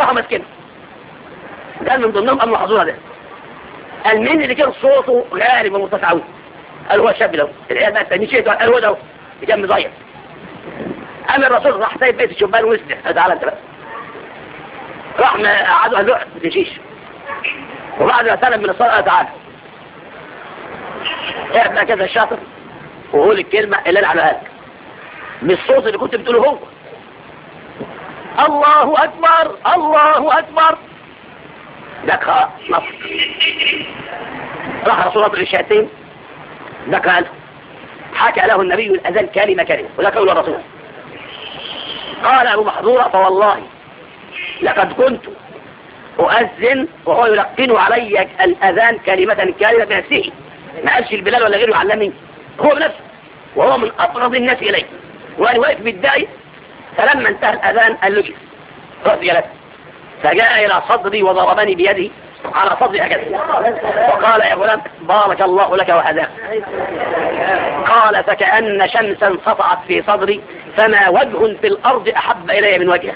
راحوا ماسكينه كان من ضمنهم ابو محظوره ده قال مين اللي كان صوته غالب ومرتفع قوي قال هو الشاب ده العيال بقى التانيين شيء قال هو ده اللي كان مضيع قام الرسول راح سايب بيت الشبان وسط تعالى انت بقى راح ما قعدوا قال له ما تمشيش وبعد ما سلم من الصلاه قال تعالى اقعد بقى كذا الشاطر وقول الكلمه اللي انا عملها لك بالصوت اللي كنت بتقوله هو الله اكبر الله اكبر دك نصر راح رسول الله الشهادتين ذكر له حكى له النبي الأذان كلمة كلمة وذا قول الرسول قال أبو محظورة فوالله لقد كنت أؤذن وهو يلقن علي الأذان كلمة كلمة بنفسه ما قالش البلال ولا غيره علمني هو بنفسه وهو من أقرب الناس إليه وأنا واقف متضايق فلما انتهى الأذان قال له رأس جلس فجاء إلى صدري وضربني بيده على صدري هكذا وقال يا غلام بارك الله لك وهداك قال فكأن شمسا سطعت في صدري فما وجه في الأرض أحب إلي من وجهه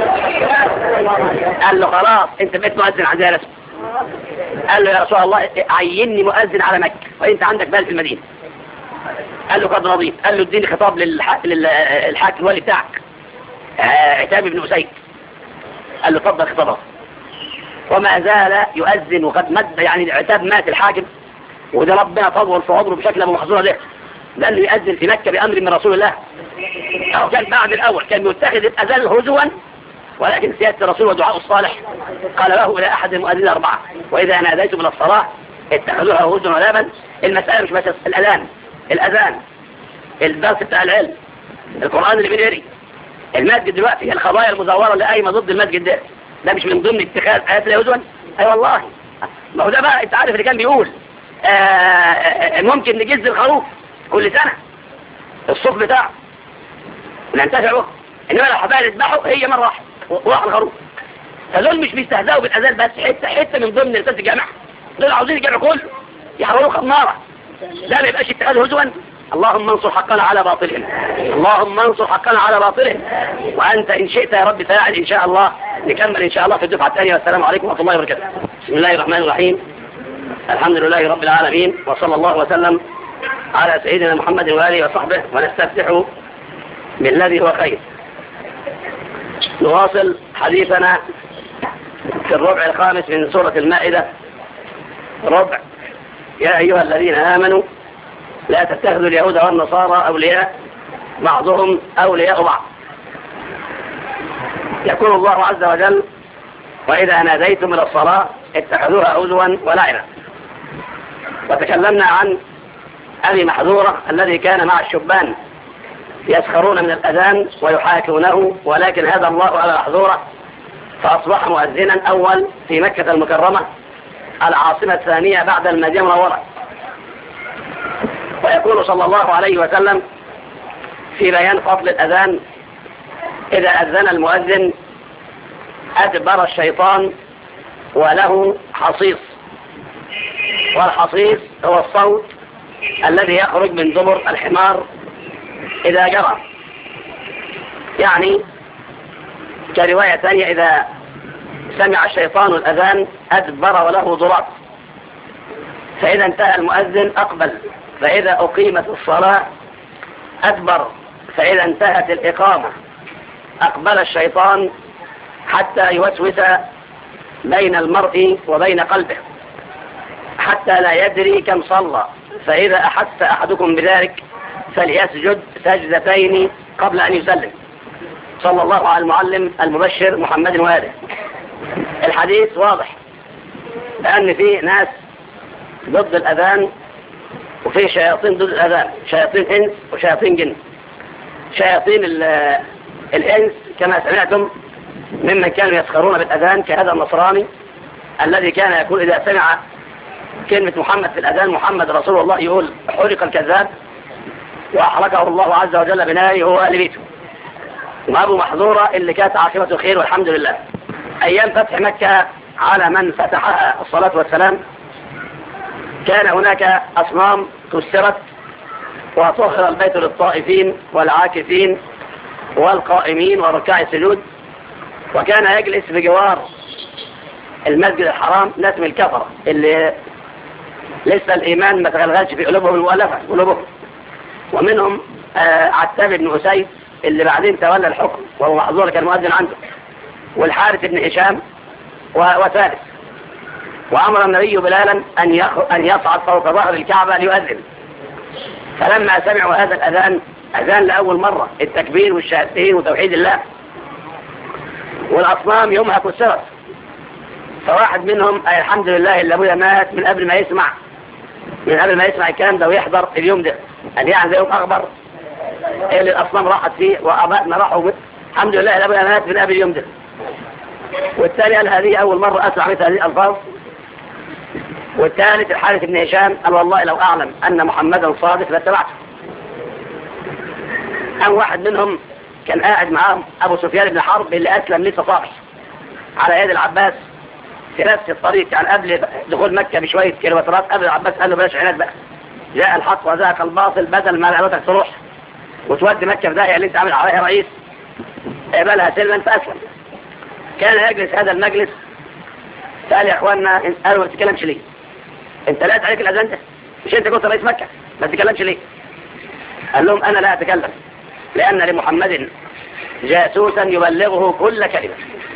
قال له خلاص انت بقيت مؤذن عندنا رسم قال له يا رسول الله عيني مؤذن على مكة وانت عندك بال في المدينة قال له قد رضيت قال له اديني خطاب للحاكم الولي بتاعك عتاب بن أسيد قال له اتفضل خطابه وما زال يؤذن وقد مد يعني العتاب مات الحاكم وده ربنا طول في عمره بشكل ابو محظوره ده لانه يؤذن في مكه بامر من رسول الله او كان بعد الاول كان يتخذ الاذان هزوا ولكن سياده الرسول ودعاء الصالح قال له الى احد المؤذنين اربعه واذا ناديتم الى الصلاه اتخذوها هزوا ولابا المساله مش بس الاذان الاذان الدرس بتاع العلم القران اللي بنقري المسجد دلوقتي القضايا المزوره اللي قايمه ضد المسجد ده ده مش من ضمن اتخاذ آيات لا يزون اي والله ما هو ده بقى انت عارف اللي كان بيقول آآ ممكن نجز الخروف كل سنة الصوف بتاعه ننتفع به انما لو حبايا يذبحوا هي مرة واحدة وراح الخروف فدول مش بيستهزئوا بالاذان بس حته حته من ضمن رساله الجامعه دول عاوزين الجامع كله يحرروا خماره ده ما يبقاش اتخاذ هزوا اللهم انصر حقنا على باطلهم اللهم انصر حقنا على باطلهم وانت ان شئت يا رب فاعل ان شاء الله نكمل ان شاء الله في الدفعه الثانيه والسلام عليكم ورحمه الله وبركاته بسم الله الرحمن الرحيم الحمد لله رب العالمين وصلى الله وسلم على سيدنا محمد واله وصحبه ونستفتح بالذي هو خير نواصل حديثنا في الربع الخامس من سورة المائدة ربع يا أيها الذين آمنوا لا تتخذوا اليهود والنصارى أولياء بعضهم أولياء بعض يقول الله عز وجل وإذا ناديتم إلى الصلاة اتخذوها هزوا ولعبا وتكلمنا عن أبي محذورة الذي كان مع الشبان يسخرون من الأذان ويحاكونه ولكن هذا الله على محذورة فأصبح مؤذنا أول في مكة المكرمة العاصمة الثانية بعد المدينة المنورة ويقول صلى الله عليه وسلم في بيان فضل الأذان إذا أذن المؤذن أدبر الشيطان وله حصيص والحصيص هو الصوت الذي يخرج من دبر الحمار إذا جرى يعني كرواية ثانية إذا سمع الشيطان الأذان أدبر وله ضراب فإذا انتهى المؤذن أقبل فإذا أقيمت الصلاة أدبر فإذا انتهت الإقامة أقبل الشيطان حتى يوسوس بين المرء وبين قلبه حتى لا يدري كم صلى فإذا أحس أحدكم بذلك فليسجد سجدتين قبل أن يسلم صلى الله على المعلم المبشر محمد وآله الحديث واضح لأن في ناس ضد الأذان وفي شياطين ضد الأذان شياطين إنس وشياطين جن شياطين الإنس كما سمعتم ممن كانوا يسخرون بالأذان كهذا النصراني الذي كان يقول إذا سمع كلمة محمد في الأذان محمد رسول الله يقول حرق الكذاب وأحرقه الله عز وجل بناره هو أهل بيته وأبو محظورة اللي كانت عاقبته خير والحمد لله أيام فتح مكة على من فتحها الصلاة والسلام كان هناك أصنام كسرت وطهر البيت للطائفين والعاكفين والقائمين وركاع السجود وكان يجلس بجوار المسجد الحرام ناس من الكفرة اللي لسه الإيمان ما تغلغلش في قلوبهم المؤلفة قلوبهم ومنهم آه عتاب بن أسيد اللي بعدين تولى الحكم وهو محظور كان مؤذن عنده والحارث بن هشام وثالث وأمر النبي بلالا أن أن يصعد فوق ظهر الكعبة ليؤذن فلما سمعوا هذا الأذان أذان لأول مرة التكبير والشهادتين وتوحيد الله والأصنام يومها كسرت فواحد منهم أي الحمد لله اللي أبويا مات من قبل ما يسمع من قبل ما يسمع الكلام ده ويحضر اليوم ده قال يعني ده يوم أخبر اللي الأصنام راحت فيه وأبائنا راحوا الحمد لله اللي أبويا مات من قبل اليوم ده والثاني قال هذه أول مرة أسمع مثل هذه الألفاظ والثالث الحارث بن هشام قال والله لو أعلم أن محمدا صادق لاتبعته أم واحد منهم كان قاعد معاهم أبو سفيان بن حرب اللي أسلم لسه صاحي على يد العباس في نفس الطريق يعني قبل دخول مكة بشوية كيلومترات قبل العباس قال له بلاش عناد بقى جاء الحق وذاك الباطل بدل ما لعبتك تروح وتودي مكة في داهية اللي انت عامل عليها رئيس اقبلها سلما فأسلم كان يجلس هذا المجلس سأل يا اخواننا قالوا ما تتكلمش ليه انت لقيت عليك الاذان ده مش انت كنت رئيس مكة ما تتكلمش ليه قال لهم انا لا اتكلم لان لمحمد جاسوسا يبلغه كل كلمة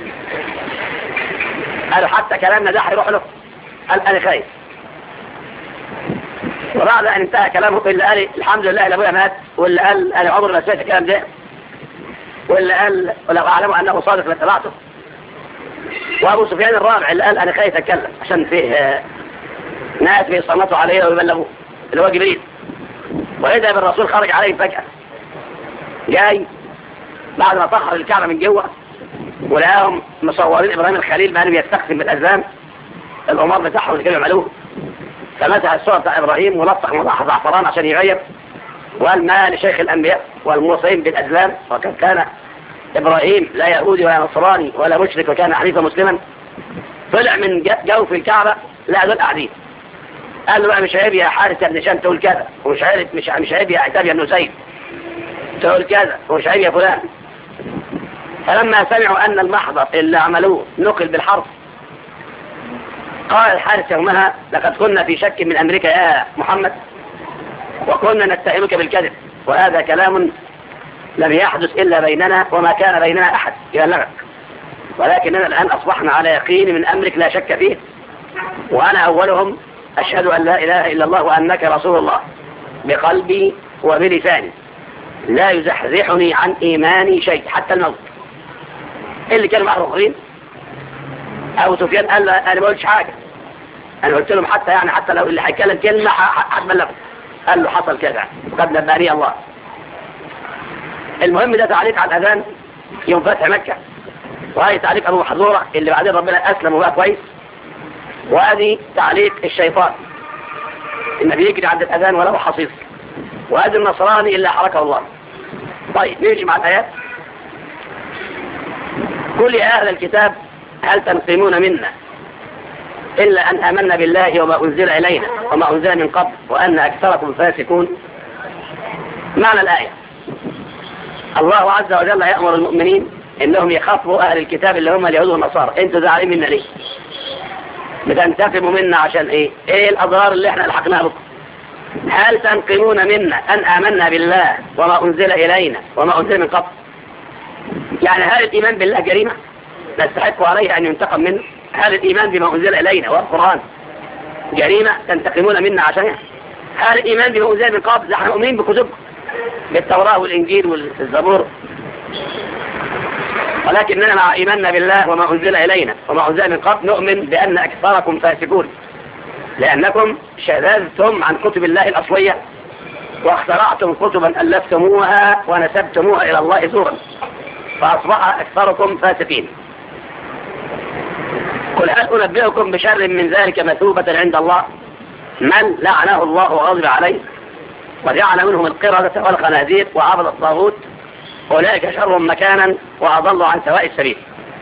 قالوا حتى كلامنا ده هيروح له قال انا خايف وبعد ان انتهى كلامه اللي قال الحمد لله لابويا مات واللي قال انا عمري ما سمعت الكلام ده واللي قال ولو اعلم انه صادق لاتبعته وابو سفيان الرابع اللي قال انا خايف اتكلم عشان فيه ناس بيصنطوا عليه ويبلغوه اللي هو جبريل واذا بالرسول خرج عليه فجأة جاي بعد ما طهر الكعبة من جوه ولقاهم مصورين ابراهيم الخليل بقى بيستقسم بالاذان الامار بتاعهم اللي كانوا يعملوه فمسح الصورة بتاع ابراهيم ولطخ مضاح زعفران عشان يغير وقال ما لشيخ الانبياء والموصين بالازلام وكان كان ابراهيم لا يهودي ولا نصراني ولا مشرك وكان حنيفا مسلما طلع من جوف الكعبة لا دول قاعدين قال له بقى مش عيب يا حارس يا ابن شام تقول كذا ومش عيب مش مش عيب يا عتاب يا ابن سيد تقول كذا ومش عيب يا فلان فلما سمعوا أن المحضر اللي عملوه نقل بالحرف قال الحارس يومها لقد كنا في شك من أمريكا يا محمد وكنا نتهمك بالكذب وهذا كلام لم يحدث إلا بيننا وما كان بيننا أحد يبلغك ولكننا الآن أصبحنا على يقين من أمرك لا شك فيه وأنا أولهم أشهد أن لا إله إلا الله وأنك رسول الله بقلبي وبلساني لا يزحزحني عن إيماني شيء حتى الموت اللي كانوا معه الاخرين ابو سفيان قال انا ما قلتش حاجه انا قلت لهم حتى يعني حتى لو اللي هيتكلم كلمه هتبلغه قال له حصل كذا قد نباني الله المهم ده تعليق على الاذان يوم فتح مكه وهي تعليق ابو محظوره اللي بعدين ربنا اسلم وبقى كويس وادي تعليق الشيطان النبي يجري عند الاذان ولو حصيص وادي النصراني اللي حركه الله طيب نمشي مع الايات قل يا أهل الكتاب هل تنقمون منا إلا أن آمنا بالله وما أنزل إلينا وما أنزل من قبل وأن أكثركم فاسقون معنى الآية الله عز وجل يأمر المؤمنين إنهم يخافوا أهل الكتاب اللي هم اليهود والنصارى أنتوا زعلانين منا ليه بتنتقموا منا عشان إيه إيه الأضرار اللي إحنا لحقناها بكم هل تنقمون منا أن آمنا بالله وما أنزل إلينا وما أنزل من قبل يعني هل الإيمان بالله جريمة نستحق عليه أن ينتقم منه هل الإيمان بما أنزل إلينا والقرآن جريمة تنتقمون منا عشانها هل الإيمان بما أنزل من قبل نحن مؤمنين بكتبكم بالتوراة والإنجيل والزبور ولكننا مع إيماننا بالله وما أنزل إلينا وما أنزل من قبل نؤمن بأن أكثركم فاسقون لأنكم شذذتم عن كتب الله الأصلية واخترعتم كتبا ألفتموها ونسبتموها إلى الله زورا فأصبح أكثركم فاسقين قل هل أنبئكم بشر من ذلك مثوبة عند الله من لعنه الله وغضب عليه وجعل منهم القردة والخنازير وعبد الطاغوت أولئك شر مكانا وأضل عن سواء السبيل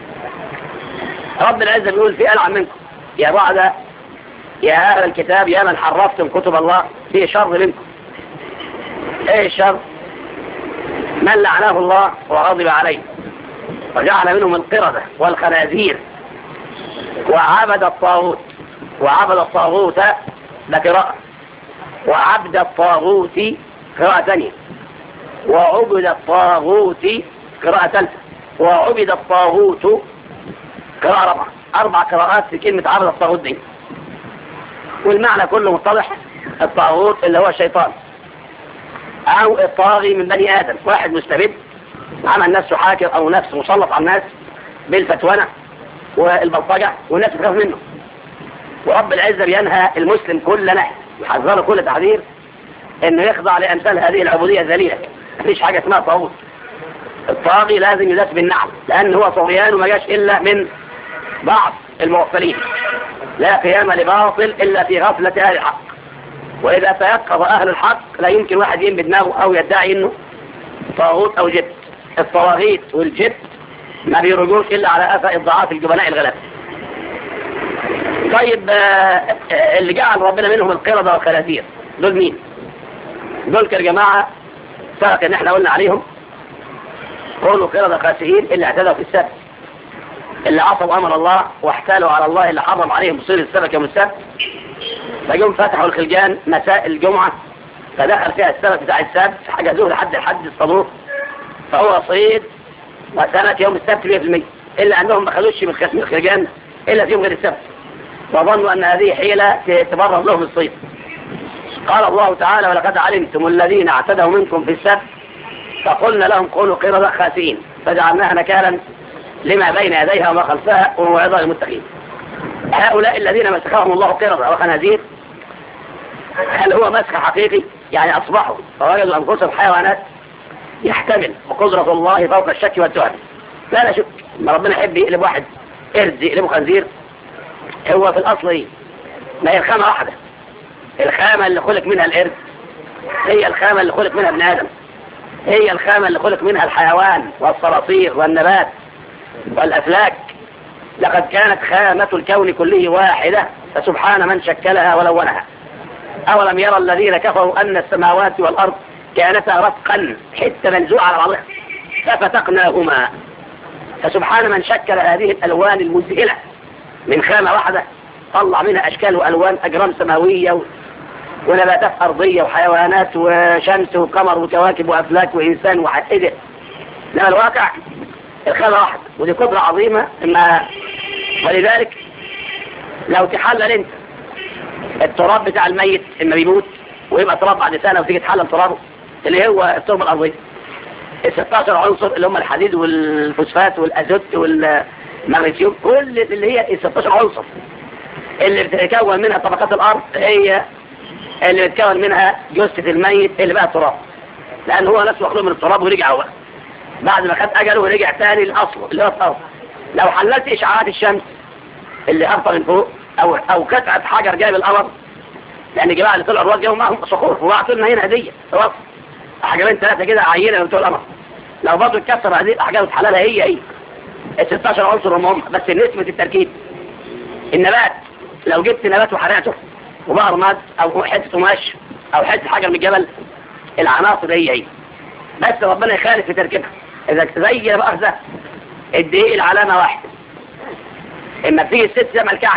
رب العزة بيقول في ألعن منكم يا بعد يا أهل الكتاب يا من حرفتم كتب الله في شر منكم ايه الشر من لعنه الله وغضب عليه وجعل منهم القردة والخنازير وعبد الطاغوت وعبد الطاغوت ده قراءة وعبد الطاغوت قراءة ثانية وعبد الطاغوت قراءة ثالثة وعبد الطاغوت قراءة رابعة أربع قراءات في كلمة عبد الطاغوت دي والمعنى كله متضح الطاغوت اللي هو الشيطان أو الطاغي من بني آدم واحد مستبد عمل نفسه حاكم أو نفسه مسلط على الناس بالفتونة والبلطجة والناس بتخاف منه ورب العزة بينهى المسلم كل نهي يحذره كل تحذير انه يخضع لامثال هذه العبودية الذليلة مفيش حاجة اسمها طاغوت الطاغي لازم يداس بالنعم لان هو طغيان وما جاش الا من بعض المغفلين لا قيام لباطل الا في غفلة اهل الحق واذا تيقظ اهل الحق لا يمكن واحد ينبي دماغه او يدعي انه طاغوت او جبت الطواغيت والجبت ما بيرجوش الا على اثر الضعاف الجبناء الغلابه طيب آه اللي جعل ربنا منهم القردة والخنازير دول مين دول يا جماعة سبق ان احنا قلنا عليهم قولوا قردة خاسئين اللي اعتدوا في السبت اللي عصوا امر الله واحتالوا على الله اللي حرم عليهم صيد السمك يوم السبت فجم فتحوا الخلجان مساء الجمعة فدخل فيها السمك بتاع السبت حجزوه لحد الحد الصدوق فهو صيد وسمك يوم السبت 100% الا انهم ما خدوش من الخلجان الا في يوم غير السبت وظنوا أن هذه حيلة تبرز لهم الصيد قال الله تعالى ولقد علمتم الذين اعتدوا منكم في السبت فقلنا لهم قولوا قردة خاسئين فجعلناها نكالا لما بين يديها وما خلفها وموعظة للمتقين هؤلاء الذين مسخهم الله قردة وخنازير هل هو مسخ حقيقي يعني أصبحوا فوجدوا أنفسهم حيوانات يحتمل وقدرة الله فوق الشك والتهم لا لا شك ما ربنا يحب يقلب واحد قرد يقلبه خنزير هو في الأصل ايه ما هي الخامة واحدة الخامة اللي خلق منها القرد هي الخامة اللي خلق منها ابن آدم هي الخامة اللي خلق منها الحيوان والصراصير والنبات والأفلاك لقد كانت خامة الكون كله واحدة فسبحان من شكلها ولونها أولم يرى الذين كفروا أن السماوات والأرض كانتا رتقا حتى منزوعة على بعضها ففتقناهما فسبحان من شكل هذه الألوان المذهلة من خامة واحدة طلع منها أشكال وألوان أجرام سماوية ونباتات أرضية وحيوانات وشمس وقمر وكواكب وأفلاك وإنسان وحسده لما الواقع الخامة واحدة ودي قدرة عظيمة إما ولذلك لو تحلل أنت التراب بتاع الميت إما بيموت ويبقى تراب بعد سنة وتيجي تحلل ترابه اللي هو التربة الأرضية ال 16 عنصر اللي هم الحديد والفوسفات والأزوت والمغنيسيوم كل اللي هي ال 16 عنصر اللي بتتكون منها طبقات الأرض هي اللي بتكون منها جثة الميت اللي بقى التراب لأن هو نفسه مخلوق من التراب ورجع هو بعد ما خد أجله ورجع تاني لأصله اللي هو الأرض لو حللت إشعاعات الشمس اللي هبطة من فوق أو أو قطعة حجر جايب القمر لأن الجماعة اللي طلعوا الرواد جايبوا معاهم صخور وبعتوا لنا هنا هدية خلاص حجرين ثلاثة كده عينة من بتوع القمر لو برضه اتكسر هذه الأحجار وتحللها هي هي ال 16 عنصر هم هم بس نسبة التركيب النبات لو جبت نبات وحرقته وبقى رماد أو حتة قماش أو حتة حجر من الجبل العناصر هي هي بس ربنا يخالف في تركيبها إذا زي بأخذة الدقيق العلامة واحدة إما بتيجي الست زي ما الكعك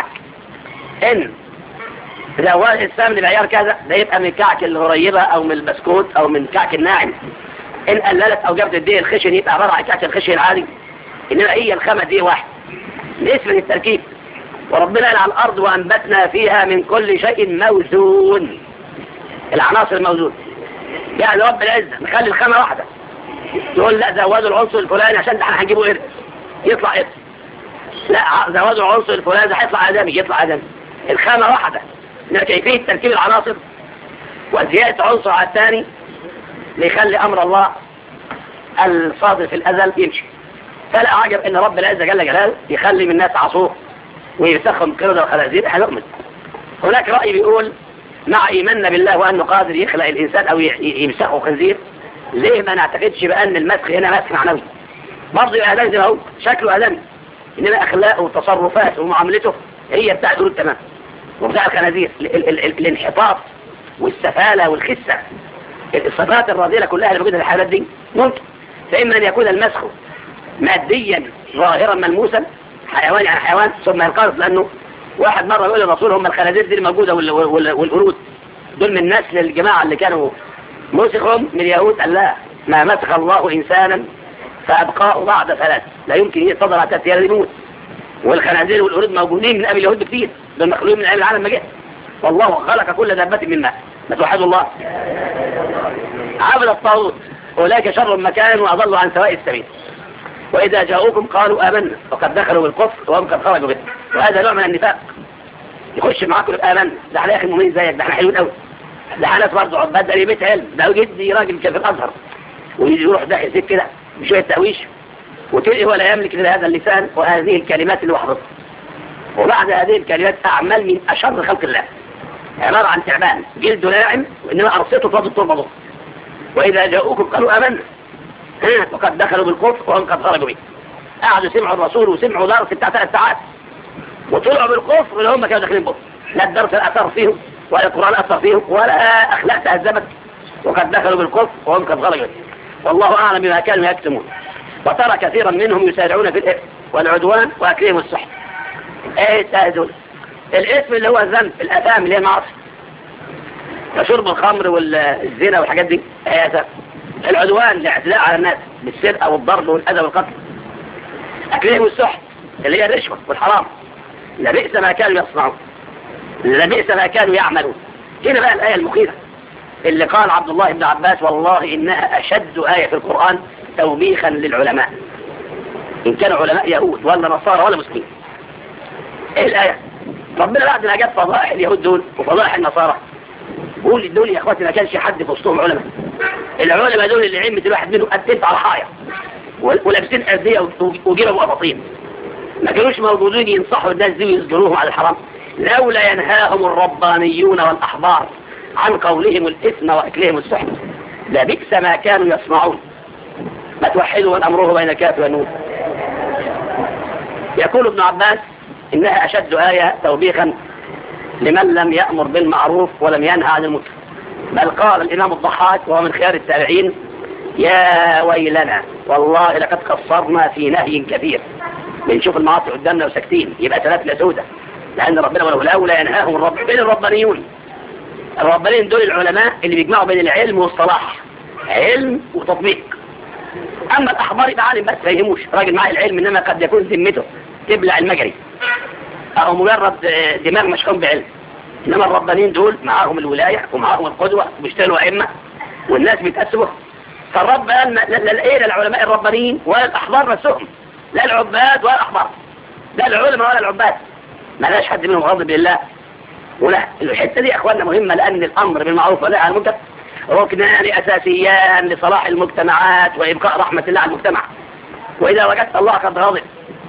إن إذا هو السمن بعيار كذا ده يبقى من الكعك القريبة أو من البسكوت أو من الكعك الناعم إن قللت أو جابت الدقيق الخشن يبقى عبارة عن كعك الخشن العادي إنما هي الخامة دي واحد نسبة التركيب وربنا قال على الأرض وأنبتنا فيها من كل شيء موزون العناصر الموزون يعني رب العزة نخلي الخامة واحدة تقول لا زودوا العنصر الفلاني عشان ده احنا هنجيبه قرد يطلع قرد لا زودوا العنصر الفلاني ده هيطلع آدمي يطلع آدمي الخامة واحدة إنما كيفية تركيب العناصر وزيادة عنصر على الثاني ليخلي أمر الله الصادر في الأزل يمشي فلا أعجب إن رب العزة جل جلاله يخلي من الناس عصوه ويسخن قردة وخنازير احنا نؤمن هناك رأي بيقول مع إيماننا بالله وأنه قادر يخلق الإنسان أو يمسخه خنزير ليه ما نعتقدش بأن المسخ هنا مسخ معنوي برضه يبقى آدمي زي ما هو شكله آدمي إنما أخلاقه وتصرفاته ومعاملته هي بتاع دول تمام وبتاع الخنازير ال ال ال الانحطاط والسفالة والخسة الصفات الراذلة كلها اللي موجودة في الحالات دي ممكن فإما أن يكون المسخ ماديا ظاهرا ملموسا حيوان يعني حيوان ثم ينقرض لأنه واحد مرة يقول للرسول هم الخنازير دي الموجودة وال- وال- والقرود دول من نسل الجماعة اللي كانوا مسخهم من اليهود قال لا ما مسخ الله إنسانا فأبقاه بعد ثلاث لا يمكن يصدر حتى التيار يموت والخنازير والقرود موجودين من قبل اليهود بكثير دول مخلوقين من قبل العالم ما جه والله خلق كل دابة من ماء ما توحدوا الله عبد الطاغوت أولئك شر مكان وأضلوا عن سواء السبيل وإذا جاءوكم قالوا آمنا وقد دخلوا بالكفر وهم قد خرجوا به وهذا نوع من النفاق يخش معاكم يبقى آمنا ده احنا يا أخي مؤمنين زيك ده احنا حلوين قوي ده احنا ناس برضه عباد ده ليه بيت علم ده جدي راجل كان في الأزهر ويجي يروح ده يسيب كده بشوية تأويش وتلقي ولا يملك إلا هذا اللسان وهذه الكلمات اللي وحفظها وبعد هذه الكلمات أعمال من أشر خلق الله عبارة عن تعبان جلده ناعم وإنما أرصيته فاضل التربة ضغط وإذا جاءوكم قالوا آمنا ها، وقد دخلوا بالكفر وهم قد خرجوا به قعدوا سمعوا الرسول وسمعوا درس بتاع ثلاث ساعات وطلعوا بالكفر اللي هم كانوا داخلين به لا الدرس أثر فيهم ولا القرآن أثر فيهم ولا أخلاق تهذبت وقد دخلوا بالكفر وهم قد خرجوا به والله أعلم بما كانوا يكتمون وترى كثيرا منهم يسارعون في الإثم والعدوان وأكلهم السحت ايه تهدون الاسم اللي هو الذنب الأثام اللي هي المعاصي كشرب الخمر والزنا والحاجات دي هي أثام العدوان الاعتداء على الناس بالسرقة والضرب والأذى والقتل أكلهم السحت اللي هي الرشوة والحرام لبئس ما كانوا يصنعون لبئس ما كانوا يعملون هنا بقى الآية المخيفة اللي قال عبد الله بن عباس والله إنها أشد آية في القرآن توبيخا للعلماء إن كانوا علماء يهود ولا نصارى ولا مسلمين إيه الآية ربنا بعد ما جاب فضائح اليهود دول وفضائح النصارى قول دول يا اخواتي ما كانش حد في وسطهم علماء العلماء دول اللي عمة الواحد منهم قدمت على حاية ولابسين أردية وجيبوا أباطين ما كانوش موجودين ينصحوا الناس دي ويصدروهم على الحرام لولا ينهاهم الربانيون والأحبار عن قولهم الإثم وأكلهم السحت لبئس ما كانوا يصنعون ما توحدوا من أمره بين الكاف والنون يقول ابن عباس إنها أشد آية توبيخا لمن لم يأمر بالمعروف ولم ينهى عن المنكر بل قال الإمام الضحاك وهو من خيار التابعين يا ويلنا والله لقد قصرنا في نهي كثير بنشوف المعاصي قدامنا وساكتين يبقى ثلاث لسودة لأن ربنا ولو لولا ينهاهم الرب بين الربانيون الربانيين دول العلماء اللي بيجمعوا بين العلم والصلاح علم وتطبيق أما الأحبار يبقى عالم بس ما يهموش راجل معاه العلم إنما قد يكون ذمته تبلع المجري أو مجرد دماغ مشحون بعلم إنما الربانيين دول معاهم الولاية ومعاهم القدوة وبيشتغلوا أئمة والناس بيتأسوا فالرب قال لا لا إيه العلماء الربانيين ولا الأحبار نفسهم لا العباد ولا الأحبار لا العلماء ولا العباد ما لاش حد منهم غاضب لله ولا الحتة دي يا أخواننا مهمة لأن الأمر بالمعروف والنهي عن المنكر ركنان أساسيان لصلاح المجتمعات وإبقاء رحمة الله على المجتمع وإذا وجدت الله قد غضب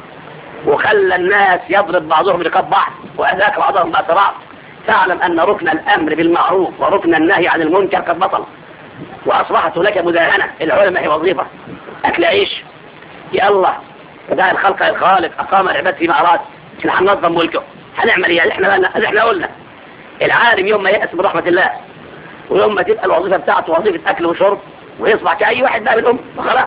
وخلى الناس يضرب بعضهم رقاب بعض وأذاك بعضهم بأس بعض فاعلم أن ركن الأمر بالمعروف وركن النهي عن المنكر قد بطل وأصبحت لك مداهنة العلماء هي وظيفة أكل عيش يا الله فده الخلق الخالق أقام العباد فيما أراد احنا هننظم ملكه هنعمل ايه احنا بقى احنا قلنا العالم يوم ما يأس من رحمة الله ويوم ما تبقى الوظيفة بتاعته وظيفة أكل وشرب ويصبح كأي واحد بقى بالأم وخلاص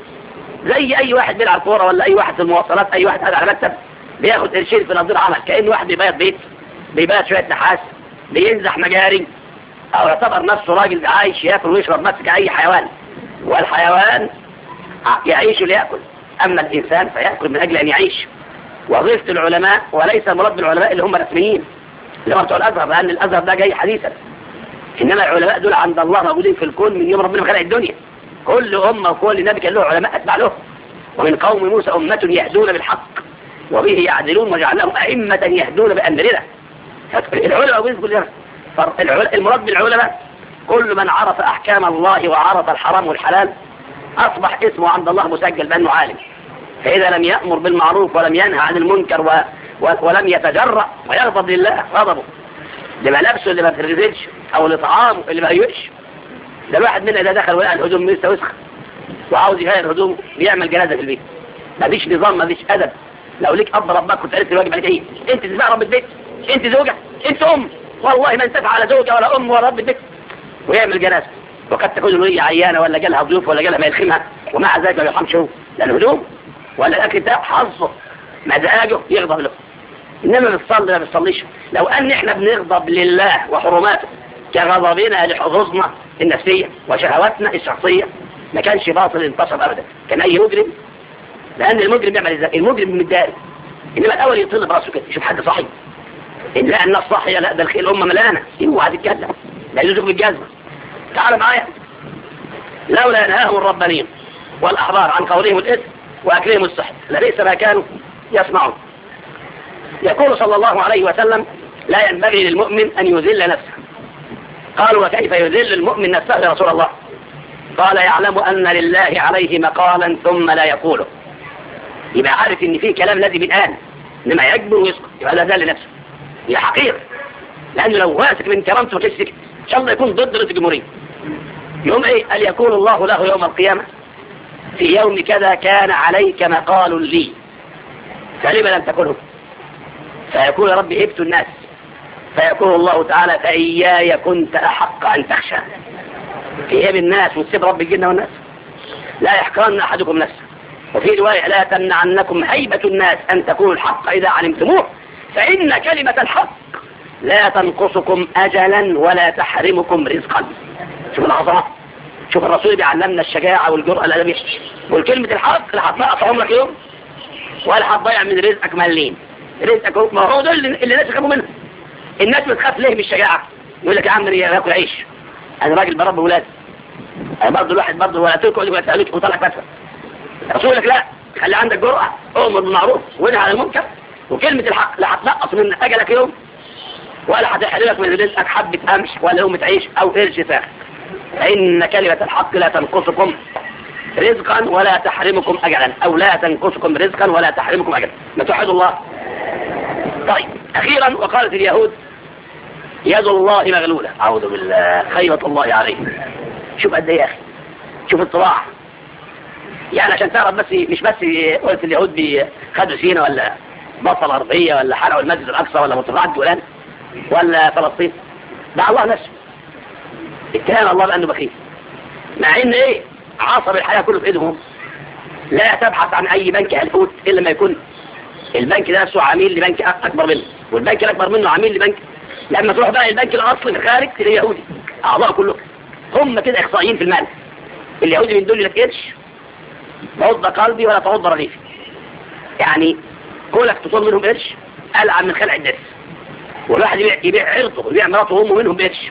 زي أي واحد بيلعب كورة ولا أي واحد في المواصلات أي واحد قاعد على مكتب بياخد قرشين في نظير عمل كأن واحد بيبيض بيت بيبيض شوية نحاس بينزح مجاري أو يعتبر نفسه راجل عايش ياكل ويشرب بس كأي حيوان والحيوان يعيش ليأكل أما الإنسان فيأكل من أجل أن يعيش وظيفة العلماء وليس مراد بالعلماء اللي هم رسميين اللي هم بتوع الأزهر لأن الأزهر ده جاي حديثا إنما العلماء دول عند الله موجودين في الكون من يوم ربنا ما خلق الدنيا كل أمة وكل نبي كان له علماء أتبع له ومن قوم موسى أمة يهدون بالحق وبه يعدلون وجعل لهم أئمة يهدون بأمرنا العلماء موجودين في كل يوم المراد بالعلماء كل من عرف أحكام الله وعرف الحرام والحلال أصبح اسمه عند الله مسجل بأنه عالم فإذا لم يأمر بالمعروف ولم ينهى عن المنكر و... و... ولم يتجرأ ويغضب لله غضبه لما لبسه اللي ما ترغزلش أو لطعامه اللي ما يقش ده الواحد منا إذا دخل ولقى الهدوم لسه وسخ وعاوز يغير هدومه بيعمل جنازة في البيت مفيش نظام مفيش أدب لو ليك أب ربك كنت عرفت الواجب عليك إيه أنت تسمع رب البيت أنت زوجة أنت أم والله ما انتفع على زوجة ولا أم ولا رب البيت ويعمل جنازة وقد تكون له هي عيانة ولا جالها ضيوف ولا جالها ما يلخمها ومع ذلك ما يرحمش هو لأن هدوم ولا الاكل ده حظه مزاجه يغضب له انما بتصلي ما بتصليش لو ان احنا بنغضب لله وحرماته كغضبنا لحظوظنا النفسيه وشهواتنا الشخصيه ما كانش باطل انتصر ابدا كان اي مجرم لان المجرم بيعمل ازاي المجرم متداري انما الاول يطل براسه كده يشوف حد صحي ان لا الناس صاحيه لا ده الخيل الامه ملانه اوعى تتكلم لا يزوج بالجزمه تعال معايا لولا ينهاهم الربانيين والاحبار عن قولهم الاثم واكلهم السحت لبئس ما كانوا يسمعون يقول صلى الله عليه وسلم لا ينبغي للمؤمن ان يذل نفسه قالوا وكيف يذل المؤمن نفسه يا رسول الله قال يعلم ان لله عليه مقالا ثم لا يقوله يبقى عارف ان في كلام لازم يتقال انما يكبر ويسكت يبقى ده ذل نفسه هي حقير لانه لو واثق من كرامته ما كانش سكت ان شاء الله يكون ضد رئيس الجمهوريه يوم ايه قال يقول الله له يوم القيامه في يوم كذا كان عليك مقال لي فلم لم تقله فيقول يا رب ابت الناس فيقول الله تعالى فإياي كنت أحق أن تخشى في هيب الناس وتسيب رب الجنة والناس لا يحقرن أحدكم نفسه وفي رواية لا تمنعنكم هيبة الناس أن تكونوا الحق إذا علمتموه فإن كلمة الحق لا تنقصكم أجلا ولا تحرمكم رزقا شوف العظمة شوف الرسول بيعلمنا الشجاعة والجرأة الأدبية والكلمة الحق لا هتنقص عمرك يوم ولا هتضيع من رزقك ملين رزقك هو ما هو دول اللي اللي الناس يخافوا منه الناس بتخاف ليه من الشجاعة يقول لك يا عم ياكل عيش انا راجل برب ولادي انا برضه الواحد برضه ولا تركوا ولا تسالوش وطلع فتوى الرسول يقول لك لا خلي عندك جرأة امر بالمعروف وانهى عن المنكر وكلمة الحق لا هتنقص من اجلك يوم ولا هتحرمك من رزقك حبة قمح ولا لقمة عيش او قرش فاخر فإن كلمة الحق لا تنقصكم رزقا ولا تحرمكم أجلا أو لا تنقصكم رزقا ولا تحرمكم أجلا ما توحدوا الله طيب أخيرا وقالت اليهود يد الله مغلولة أعوذ بالله خيبة الله عليهم شوف قد إيه يا أخي شوف الطباع يعني عشان تعرف بس مش بس قلت اليهود خدوا سينا ولا مصر الأرضية ولا حرقوا المسجد الأقصى ولا مطرعات الجولان ولا فلسطين ده الله نفسه اتهام الله بأنه بخيل مع ان ايه عصب الحياة كله في ايدهم لا تبحث عن اي بنك هلفوت الا ما يكون البنك ده نفسه عميل لبنك اكبر منه والبنك الاكبر منه عميل لبنك لما تروح بقى البنك الاصلي في الخارج تلاقيه يهودي اعضاء كلهم هم كده اخصائيين في المال اليهودي من دول لك قرش تعض قلبي ولا تعض رغيفي يعني كلك تطول منهم قرش العب من خلع الناس والواحد يبيع, يبيع عرضه ويبيع مراته وامه منهم قرش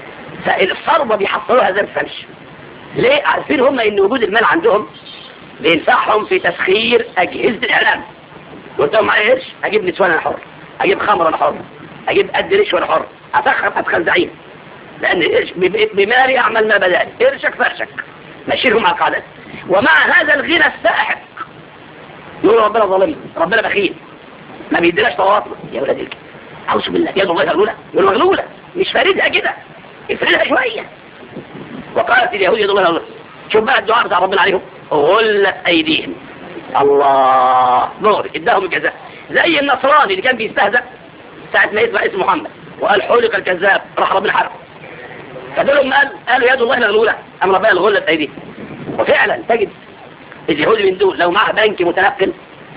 فالثروه بيحصلوها زي الفلش ليه عارفين هم ان وجود المال عندهم بينفعهم في تسخير اجهزه الاعلام قلت لهم معايا قرش اجيب نسوان انا حر اجيب خمر انا حر اجيب قد ريش وانا حر افخر ادخل زعيم لان القرش بمالي اعمل ما بدالي قرشك فرشك مشيرهم على القعدات ومع هذا الغنى الساحق يقول ربنا ظالمنا ربنا بخيل ما بيديناش طواطنا يا ولاد الكلب اعوذ بالله يد الله مغلوله يقول مغلوله مش فاردها كده افردها شوية وقالت اليهود يد الله مغلوله شوف بقى الدعاء بتاع ربنا عليهم غلت ايديهم الله نور اداهم الجزاء زي النصراني اللي كان بيستهزأ ساعة ما يسمع اسم محمد وقال حلق الكذاب راح ربنا حرق فدولهم قال قالوا يد الله مغلوله ام ربنا غلت ايديهم وفعلا تجد اليهودي من دول لو معه بنك متنقل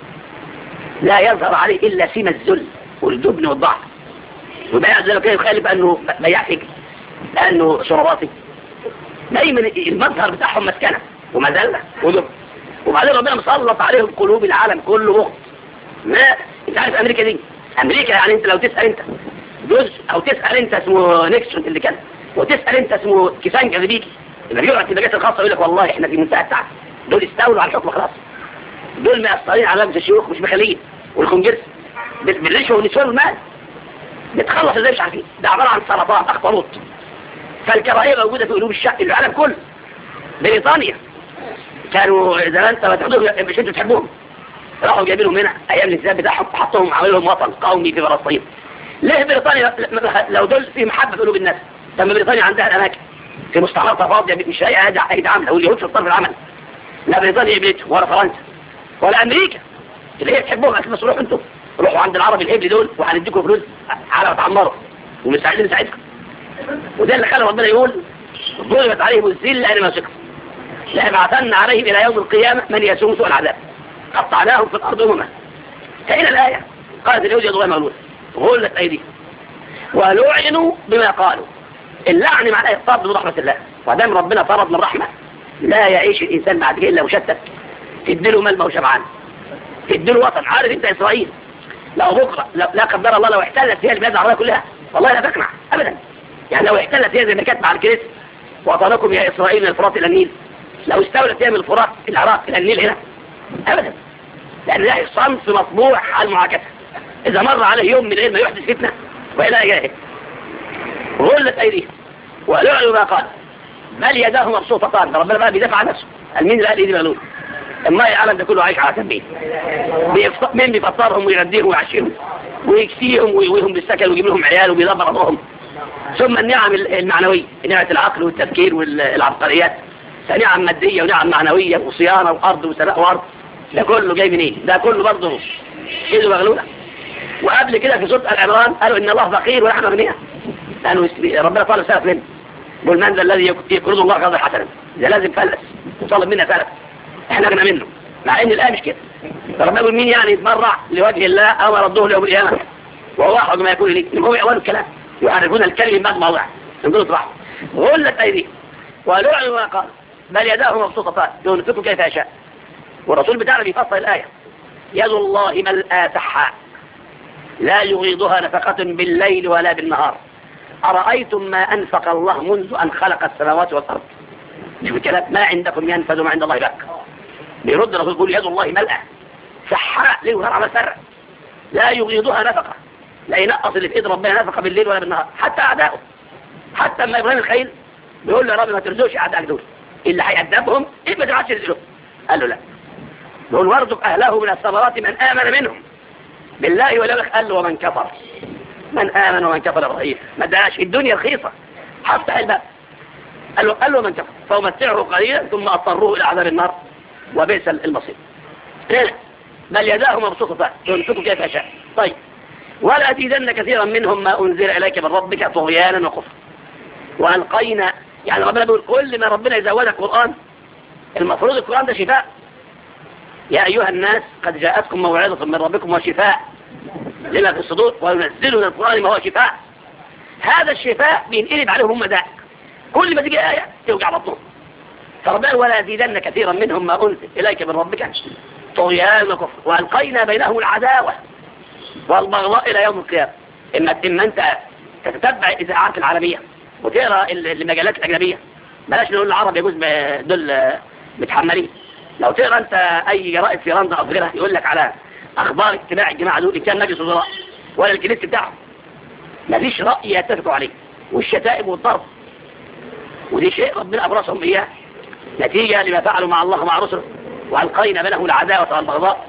لا يظهر عليه الا سمة الذل والجبن والضعف وبيع زي كده يخالف انه بيع فكر لانه شرباطي دايما المظهر بتاعهم مسكنه ومذله وجبن وبعدين ربنا مسلط عليهم قلوب العالم كله بغض ما انت عارف امريكا دي امريكا يعني انت لو تسال انت جزء او تسال انت اسمه نيكسون اللي كان وتسال انت اسمه كيسانجا بيجي اللي بيقعد في البيت الخاصه يقول لك والله احنا في منتهى التعب دول استولوا على الحكم خلاص دول مأثرين على لجنة الشيوخ مش مخليين والكونجرس بالرشوه والنسوان والمال بتخلص ازاي مش عارفين ده عباره عن سرطان اخطبوط فالكراهيه موجوده في قلوب الشعب العالم كله بريطانيا كانوا زمان انت بتاخدهم مش انتوا تحبوهم راحوا جايبينهم هنا ايام الانسان بتاعهم حطوهم عملوا لهم وطن قومي في فلسطين ليه بريطانيا لو دول في محبه في قلوب الناس طب بريطانيا عندها الاماكن في مستعمرات فاضيه مش هي قاعده عامله واليهود في الطرف العمل لا بريطانيا قبلته ولا فرنسا ولا امريكا اللي هي تحبهم اكيد بس روحوا انتوا روحوا عند العرب الهبل دول وهنديكم فلوس على ما تعمروا ومستعدين نساعدكم وده اللي خلى ربنا يقول ضربت عليهم الذل اين ما سكتوا ليبعثن عليهم الى يوم القيامه من يسوم سوء العذاب قطعناهم في الأرض أمما فإلى الآية قالت اليهود يد الله مغلولة غلت أيديهم ولعنوا بما قالوا اللعن معناه الطرد من رحمة الله ودام ربنا طرد من رحمة لا يعيش الإنسان بعد كده إلا مشتت تديله مال ما هو شبعان تديله وطن عارف أنت إسرائيل لو بكرة لا قدر الله لو احتلت هي البلاد العربية كلها والله لا تقنع أبدا يعني لو احتلت هي زي ما كانت مع الكريس وطنكم يا إسرائيل من الفرات إلى النيل لو استولت هي من الفرات العراق إلى النيل هنا أبدا لأن ده صنف مطبوع على المعاكسة إذا مر عليه يوم من غير ما يحدث فتنة وإلى إجاهه غلت أيديهم ولعنوا ما قال بل يداه مبسوطتان ربنا بقى بيدافع عن نفسه المين اللي قال ايدي مغلول اما العالم ده كله عايش على تنبيه مين بيفطرهم ويغديهم ويعشيهم ويكسيهم ويويهم بالسكن ويجيب لهم عيال وبيدبر امرهم ثم النعم المعنوية نعمة العقل والتفكير والعبقريات نعم مادية ونعم معنوية وصيانة وأرض وسماء وأرض ده كله جاي منين ده كله برضه ايده مغلولة وقبل كده في سورة العمران قالوا إن الله فقير ونحن أغنياء لأنه ربنا طالب سلف منه قول من ذا الذي يقرض الله قرضا حسنا ده لازم فلس وطالب منا فلس احنا اغنى منه مع ان الآية مش كده ربنا يقول مين يعني يتبرع لوجه الله أو رده ليوم القيامة وهو أحرج ما يكون لي هم يقولوا الكلام يعرفون الكلمة بعد موضع يقولوا صباح غلت أيدي ولعنوا ما قال بل يداه مبسوطتان ينفقوا كيف يشاء والرسول بتاعنا بيفصل الآية يد الله ملآ سحاء لا يغيضها نفقة بالليل ولا بالنهار أرأيتم ما أنفق الله منذ أن خلق السماوات والأرض شوف الكلام ما عندكم ينفذ ما عند الله باق بيرد الرسول يقول يد الله ملأة سحاء ليل ونهار على سر لا يغيضها نفقة لا ينقص اللي في ايد ربنا نفقة بالليل ولا بالنهار حتى أعدائه حتى لما إبراهيم الخيل بيقول له يا رب ما ترزوش أعدائك دول اللي هيأدبهم إيه ما تبعتش رزقهم قال له لا بيقول وارزق أهله من الثمرات من آمن منهم بالله ولا قال له ومن كفر من آمن ومن كفر إبراهيم ما داش الدنيا رخيصة هفتح الباب قال له قال له من كفر فأمتعه قليلا ثم أضطروه إلى عذاب النار وبئس المصير إيه؟ بل يداه مبسوطتان ينفق كيف يشاء طيب ولا أزيدن كثيرا منهم ما أنزل إليك من ربك طغيانا وكفرا وألقينا يعني ربنا بيقول كل ما ربنا يزودك قرآن المفروض القرآن ده شفاء يا أيها الناس قد جاءتكم موعظة من ربكم وشفاء لما في الصدور وينزل من القرآن ما هو شفاء هذا الشفاء بينقلب عليهم هم داء كل ما تيجي آية توجع بطنهم فربنا ولا زيدن كثيرا منهم ما أنزل إليك من ربك طغيان وكفر وألقينا بينهم العداوة والبغضاء إلى يوم القيامة إما, إما أنت تتتبع الإذاعات العالمية وتقرأ المجالات الأجنبية بلاش نقول العرب يجوز دول متحملين لو تقرأ أنت أي جرائد في لندن أو غيرها يقول لك على أخبار اجتماع الجماعة دول إن كان مجلس وزراء ولا الكنيس بتاعهم مفيش رأي يتفقوا عليه والشتائم والضرب ودي شيء ربنا أبرسهم إياه نتيجة لما فعلوا مع الله ومع رسله وألقينا بينهم العداوة والبغضاء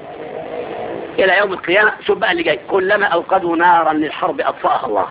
إلى يوم القيامة شوف بقى اللي جاي كلما أوقدوا نارا للحرب أطفأها الله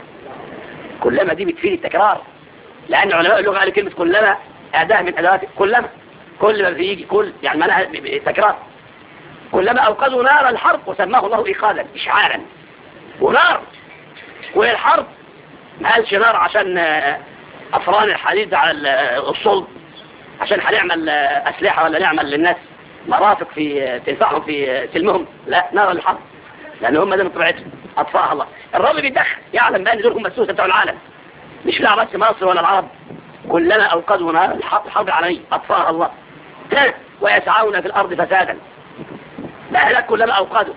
كلما دي بتفيد التكرار لأن علماء اللغة قالوا كلمة كلما أداة من أدوات كلما كل ما بيجي كل يعني معناها تكرار كلما أوقدوا نار الحرب وسماه الله إيقادا إشعارا ونار والحرب ما قالش نار عشان أفران الحديد على الصلب عشان هنعمل أسلحة ولا نعمل للناس مرافق في تنفعهم في سلمهم لا نار الحرب لأن هم ده من طبيعتهم أطفاها الله الرب بيدخل يعلم بأن دول هم السوسة بتوع العالم مش لا بس مصر ولا العرب كلما أوقدوا نار الحرب العالمية أطفاها الله ويسعون في الأرض فسادا لا هلاك كلما أوقدوا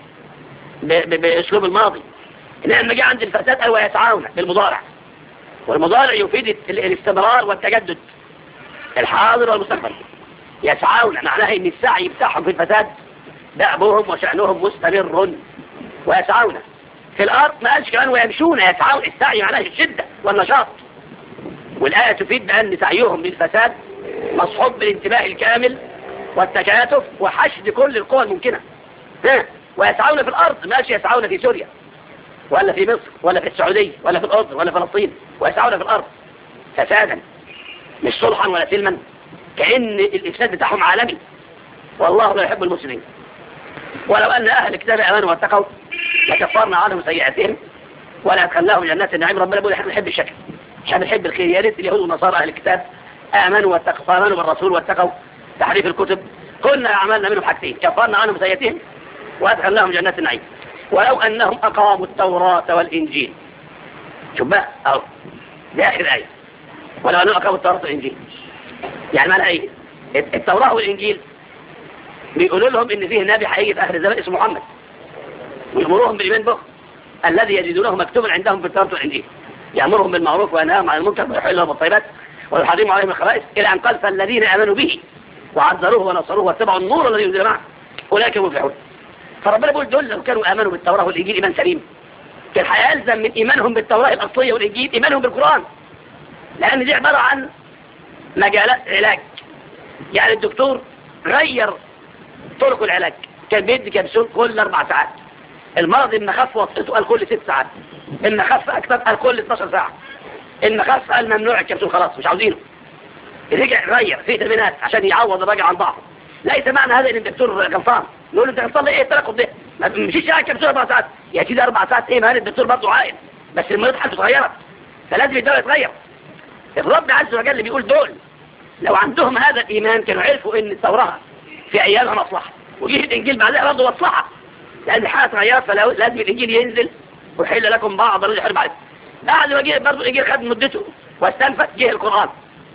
بأسلوب الماضي لما جاء عند الفساد قال ويسعون بالمضارع والمضارع يفيد الاستمرار والتجدد الحاضر والمستقبل يسعون معناها ان السعي بتاعهم في الفساد دأبهم وشأنهم مستمر ويسعون في الأرض ما قالش كمان ويمشون يسعون السعي معناه الشدة والنشاط والآية تفيد بأن سعيهم للفساد مصحوب بالانتباه الكامل والتكاتف وحشد كل القوى الممكنة ويسعون في الأرض ما قالش يسعون في سوريا ولا في مصر ولا في السعودية ولا في الأردن ولا فلسطين ويسعون في الأرض فسادا مش صلحا ولا سلما كأن الإفساد بتاعهم عالمي والله لا يحب المسلمين ولو أن أهل الكتاب أمانوا واتقوا لكفرنا عنهم سيئاتهم ولا أدخلناهم جنات النعيم ربنا بيقول احنا بنحب الشكل احنا بنحب الخير يا ريت اليهود والنصارى أهل الكتاب آمنوا واتقوا آمنوا بالرسول واتقوا تحريف الكتب كنا عملنا منهم حاجتين كفرنا عنهم سيئتهم وأدخلناهم جنات النعيم ولو أنهم أقاموا التوراة والإنجيل شوف بقى أهو دي آخر آية ولو أنهم أقاموا التوراة والإنجيل يعني معنى إيه التوراة والإنجيل بيقولوا لهم إن فيه نبي حقيقي في آخر الزمان اسمه محمد ويأمرهم بالإيمان به الذي يجدونه مكتوبا عندهم في التوراة والإنجيل يأمرهم بالمعروف وينهاهم عن المنكر ويحل لهم الطيبات ويحرم عليهم الخبائث إلى أن قال فالذين آمنوا به وعذروه ونصروه واتبعوا النور الذي ينزل معه أولئك هم المفلحون فربنا بيقول دول لو كانوا آمنوا بالتوراة والإنجيل إيمان سليم كان هيلزم من إيمانهم بالتوراة الأصلية والإنجيل إيمانهم بالقرآن لأن دي عبارة عن مجالات علاج يعني الدكتور غير طرق العلاج كان بيدي كبسول كل أربع ساعات المرض إن خف وطئته قال كل ست ساعات إن خف أكثر قال كل 12 ساعة إن خف قال ممنوع الكبسول خلاص مش عاوزينه رجع غير في تمرينات عشان يعوض الراجل عن ضعفه ليس معنى هذا ان الدكتور غلطان نقول انت غلطان ايه التناقض ده ما تمشيش قاعد كبسول اربع ساعات يا سيدي اربع ساعات ايه ما هذا الدكتور برضه عاقل بس المريض حالته اتغيرت فلازم الدواء يتغير الرب عز وجل بيقول دول لو عندهم هذا الايمان كانوا عرفوا ان التوراه في ايامها مصلحه وجه الانجيل بعدها برضه مصلحه لان الحاله اتغيرت فلازم الانجيل ينزل ويحل لكم بعض الذي يحرم عليكم بعد ما جه برضه الانجيل خد مدته واستنفت جه القران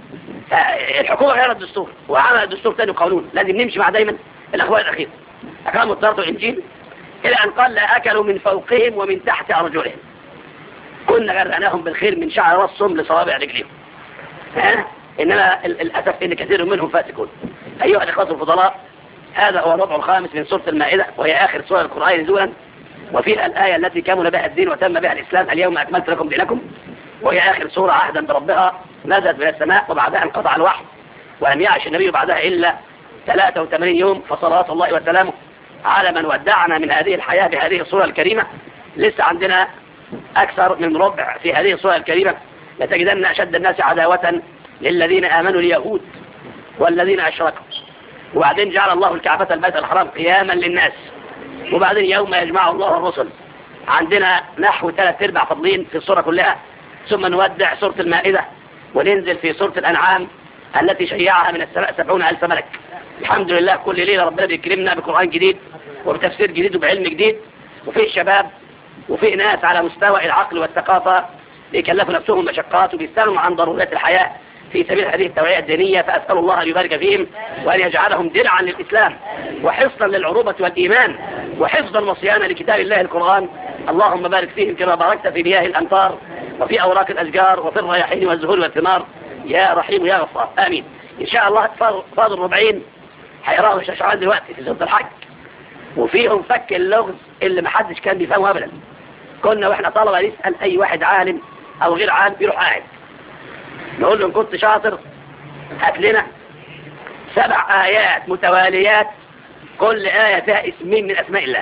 الحكومة غير الدستور وعمل دستور ثاني قانون لازم نمشي مع دايما الأخوان الأخير أقاموا التوراة والإنجيل إلى أن قال لا أكلوا من فوقهم ومن تحت أرجلهم كنا غرقناهم بالخير من شعر راسهم لصوابع رجليهم ها إنما الأسف إن كثير منهم فاسقون أيها الإخوة الفضلاء هذا هو الربع الخامس من سورة المائدة وهي آخر سورة القرآن نزولا وفيها الآية التي كمل بها الدين وتم بها الإسلام اليوم أكملت لكم دينكم وهي آخر سورة عهدا بربها نزلت من السماء وبعدها انقطع الوحي ولم يعش النبي بعدها إلا 83 يوم فصلوات الله وسلامه على من ودعنا من هذه الحياة بهذه الصورة الكريمة لسه عندنا أكثر من ربع في هذه الصورة الكريمة لتجدن أشد الناس عداوة للذين آمنوا اليهود والذين أشركوا وبعدين جعل الله الكعبة البيت الحرام قياما للناس وبعدين يوم يجمع الله الرسل عندنا نحو ثلاث ارباع فضلين في الصورة كلها ثم نودع سورة المائدة وننزل في سورة الأنعام التي شيعها من السماء سبعون ألف ملك الحمد لله كل ليلة ربنا بيكرمنا بقرآن جديد وبتفسير جديد وبعلم جديد وفيه شباب وفيه ناس على مستوى العقل والثقافة بيكلفوا نفسهم مشقات وبيستغنوا عن ضرورات الحياة في سبيل هذه التوعية الدينية فأسأل الله أن يبارك فيهم وأن يجعلهم درعا للإسلام وحفظا للعروبة والإيمان وحفظا وصيانا لكتاب الله القرآن اللهم بارك فيهم كما باركت في مياه الأمطار وفي أوراق الأشجار وفي الرياحين والزهور والثمار يا رحيم يا غفار آمين إن شاء الله فاضل ربعين هيقرأوا الشاشعان دلوقتي في سورة الحج وفيهم فك اللغز اللي محدش كان بيفهمه أبدا كنا وإحنا طلبة نسأل أي واحد عالم أو غير عالم يروح قاعد نقول له إن كنت شاطر هات لنا سبع آيات متواليات كل آية فيها اسمين من أسماء الله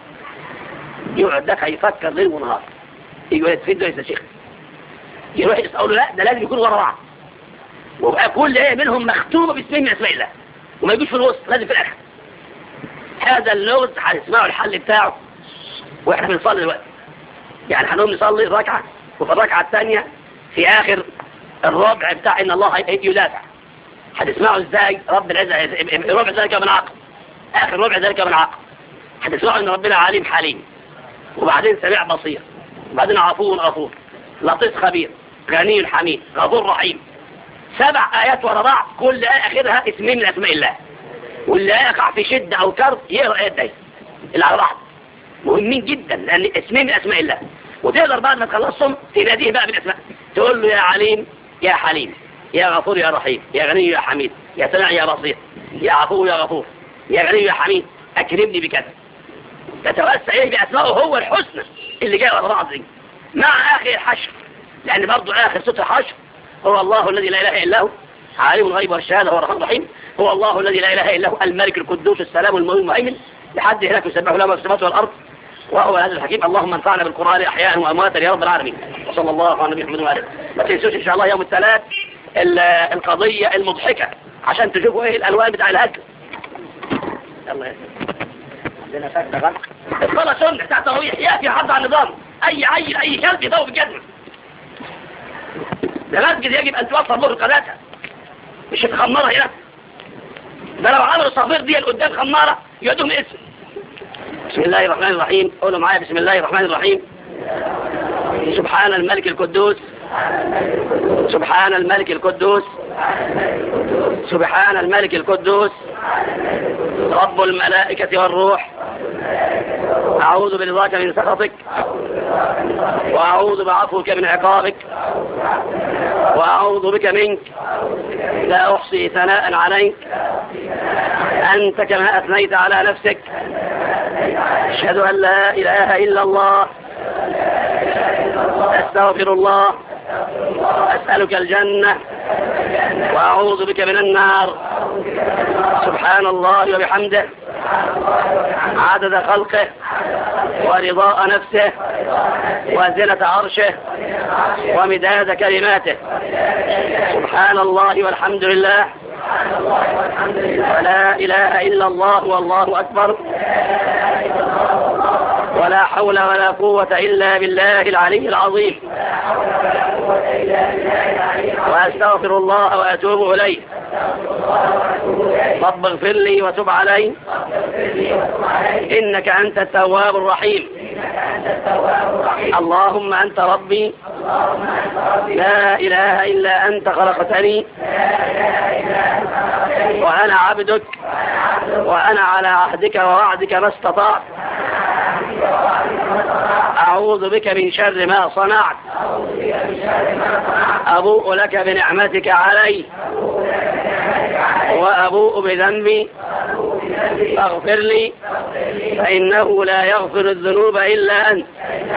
يقعد ده يفكر ليل ونهار يقول فين ده يا شيخ يروح يسأله لا ده لازم يكون ورا بعض وبقى كل آية منهم مختومة باسمين من أسماء الله وما يجوش في الوسط لازم في الآخر هذا اللغز هنسمعه الحل بتاعه واحنا بنصلي دلوقتي يعني هنقوم نصلي الركعة وفي الركعة الثانية في آخر الربع بتاع إن الله يدافع هتسمعوا ازاي رب العزة ربع ذلك من عقل آخر ربع ذلك من عقل هتسمعوا إن ربنا عليم حليم وبعدين سميع بصير وبعدين عفو غفور لطيف خبير غني حميد غفور رحيم سبع آيات ورا بعض كل آية آخرها اسمين من أسماء الله واللي يقع في شدة أو كرب يقرأ آيات دي اللي على بعض مهمين جدا لأن اسمين من أسماء الله وتقدر بعد ما تخلصهم تناديه بقى بالأسماء تقول له يا عليم يا حليم يا غفور يا رحيم يا غني يا حميد يا سميع يا بصير يا عفو يا غفور يا غني يا حميد أكرمني بكذا تتوسع إيه بأسمائه هو الحسنى اللي جاء ورا بعض دي مع آخر الحشر لأن برضو آخر ستر حشر هو الله الذي لا إله إلا هو عالم الغيب والشهادة هو الرحمن الرحيم هو الله الذي لا إله إلا هو الملك القدوس السلام المؤمن المهيمن لحد هناك يسبح له ما في السماوات والأرض وهو هذا الحكيم اللهم انفعنا بالقرآن أحياء وأمواتا يا رب العالمين وصلى الله على نبي محمد وآله ما تنسوش إن شاء الله يوم الثلاث القضية المضحكة عشان تشوفوا إيه الألوان بتاع الهجر يلا يا عندنا فكة غلق الصلاة سنة بتاع تراويح يأتي حد على النظام أي عيل أي كلب يضوي بالجزمة ده مسجد يجب أن توفر له قناتها مش تخمرها هنا ده لو عملوا صفير دي قدام خمارة يودوهم اسم بسم الله الرحمن الرحيم قولوا معايا بسم الله الرحمن الرحيم سبحان الملك القدوس سبحان الملك القدوس سبحان الملك القدوس رب الملائكة والروح أعوذ برضاك من سخطك وأعوذ بعفوك من عقابك وأعوذ بك منك لا أحصي ثناء عليك أنت كما أثنيت على نفسك أشهد أن لا إله إلا الله أستغفر الله أسألك الجنة وأعوذ بك من النار سبحان الله وبحمده عدد خلقه ورضاء نفسه وزنة عرشه ومداد كلماته سبحان الله والحمد لله ولا إله إلا الله والله أكبر ولا حول ولا قوة إلا بالله العلي العظيم وأستغفر الله وأتوب إليه رب اغفر لي وتب علي إنك أنت التواب الرحيم اللهم أنت ربي لا إله إلا أنت خلقتني وأنا عبدك وأنا على عهدك ووعدك ما استطعت أعوذ بك من شر ما صنعت أبوء لك بنعمتك علي وأبوء بذنبي فاغفر لي فإنه لا يغفر الذنوب إلا أنت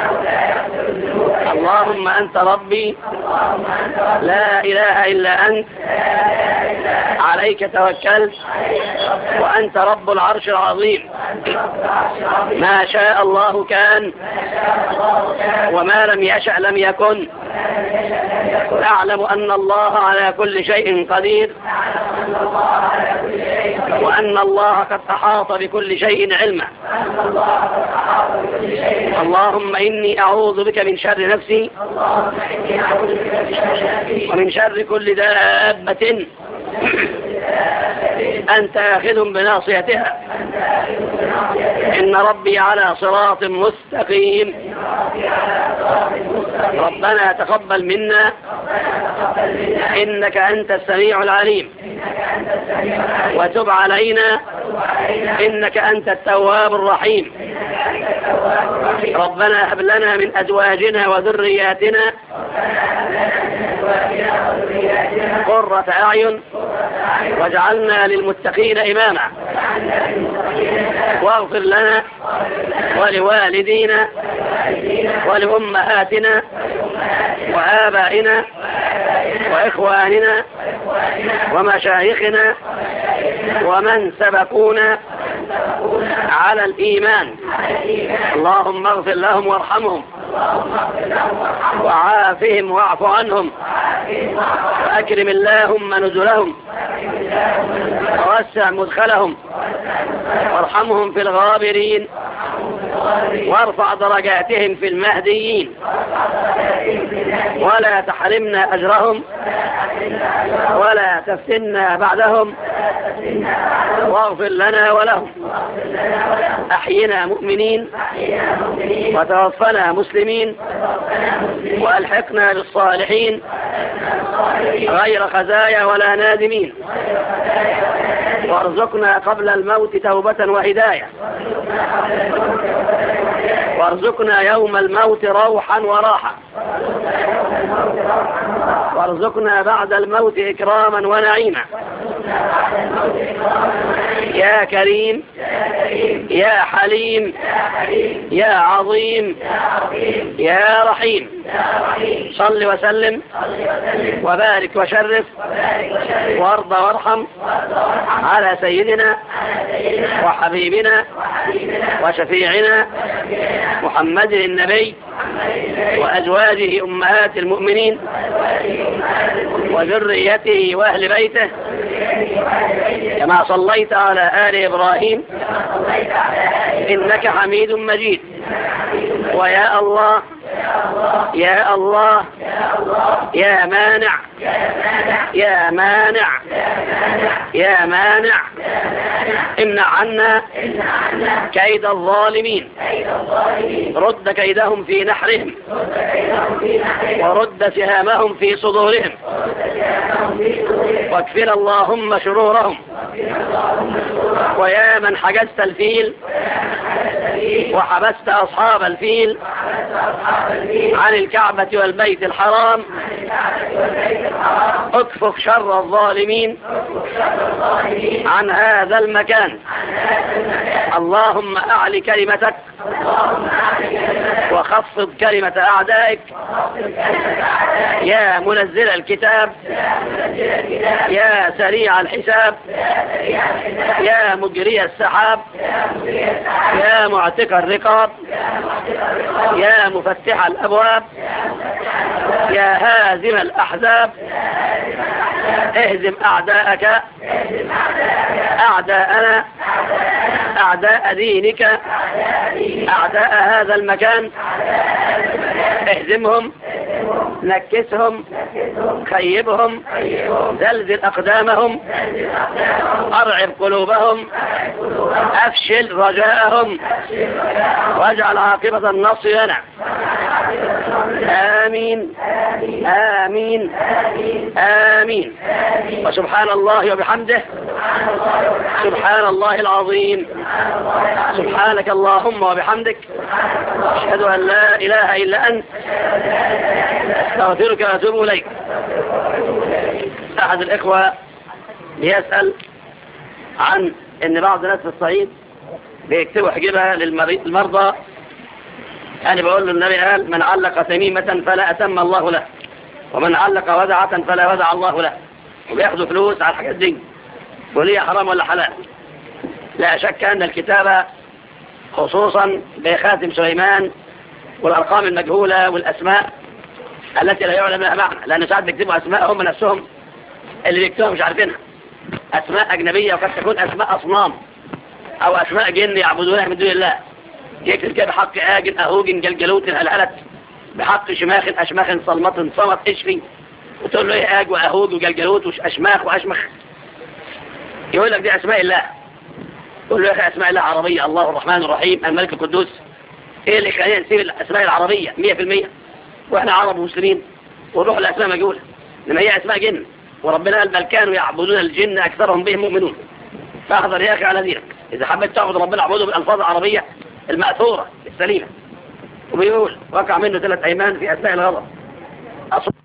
اللهم أنت ربي لا إله إلا أنت عليك توكلت وأنت رب العرش العظيم ما شاء الله كان وما لم يشأ لم يكن أعلم أن الله على كل شيء قدير وأن الله قد أحاط بكل شيء علما اللهم إني أعوذ بك من شر نفسي ومن شر كل دابة أنت آخذ بناصيتها إن ربي على صراط مستقيم ربنا تقبل منا إنك أنت السميع العليم وتب علينا إنك أنت التواب الرحيم ربنا هب لنا من أزواجنا وذرياتنا قرة أعين واجعلنا للمتقين إماما واغفر لنا ولوالدينا ولأمهاتنا وآبائنا وإخواننا ومشايخنا ومن سبقونا على الإيمان اللهم اغفر لهم وارحمهم وعافهم واعف عنهم وأكرم اللهم نزلهم ووسع مدخلهم وارحمهم في الغابرين وارفع درجاتهم في المهديين ولا تحرمنا أجرهم ولا تفتنا بعدهم واغفر لنا ولهم أحينا مؤمنين وتوفنا مسلمين وألحقنا بالصالحين غير خزايا ولا نادمين وارزقنا قبل الموت توبة وهداية وارزقنا يوم الموت روحا وراحة وارزقنا بعد الموت إكراما ونعيما يا كريم يا حليم يا عظيم يا رحيم صل وسلم وبارك وشرف وارضى وارحم على سيدنا وحبيبنا وشفيعنا محمد النبي وأزواجه أمهات المؤمنين وذريته وأهل بيته كما صليت على آل إبراهيم إنك حميد مجيد ويا الله يا الله يا مانع يا مانع يا مانع امنع عنا كيد الظالمين رد كيدهم في نحرهم ورد سهامهم في صدورهم واكفر اللهم شرورهم ويا من حجزت الفيل وحبست أصحاب الفيل عن الكعبة والبيت الحرام اكفف شر الظالمين عن هذا المكان اللهم أعل كلمتك وخفض كلمة أعدائك يا منزل الكتاب يا سريع الحساب يا مجري السحاب يا معتق الرقاب يا مفتح الأبواب يا هازم الأحزاب اهزم أعداءك أعداءنا أعداء دينك أعداء هذا المكان اهزمهم نكسهم خيبهم زلزل أقدامهم أرعب قلوبهم أفشل رجاءهم واجعل عاقبة النصر لنا آمين آمين آمين وسبحان الله وبحمده سبحان الله العظيم سبحانك اللهم وبحمدك أشهد أن لا إله إلا أنت أستغفرك وأتوب إليك أحد الإخوة بيسأل عن أن بعض الناس في الصعيد بيكتبوا حجبها للمرضى أنا بقول له النبي قال من علق تميمة فلا أتم الله له ومن علق ودعة فلا ودع الله له وبياخدوا فلوس على الحاجات دي وليه حرام ولا حلال لا شك أن الكتابة خصوصا بخاتم سليمان والأرقام المجهولة والأسماء التي لا يعلم لها معنى لأن ساعات بيكتبوا أسماء هم نفسهم اللي بيكتبوها مش عارفينها أسماء أجنبية وقد تكون أسماء أصنام أو أسماء جن يعبدونها من دون الله يكتب كده بحق آجن أهوجن جلجلوت هلهلت بحق شماخ أشماخ صلمة صمت اشفي وتقول له ايه آج وأهوج وجلجلوت وأشماخ وأشمخ يقول لك دي أسماء الله تقول له يا أخي أسماء الله عربية الله الرحمن الرحيم الملك القدوس ايه اللي خلينا نسيب الأسماء العربية 100% واحنا عرب ومسلمين ونروح الأسماء مجهولة لما هي أسماء جن وربنا قال بل كانوا يعبدون الجن أكثرهم بهم مؤمنون فاحذر يا أخي على دينك إذا حبيت تعبد ربنا اعبده بالألفاظ العربية المأثورة السليمة وبيقول وقع منه ثلاث أيمان في أثناء الغضب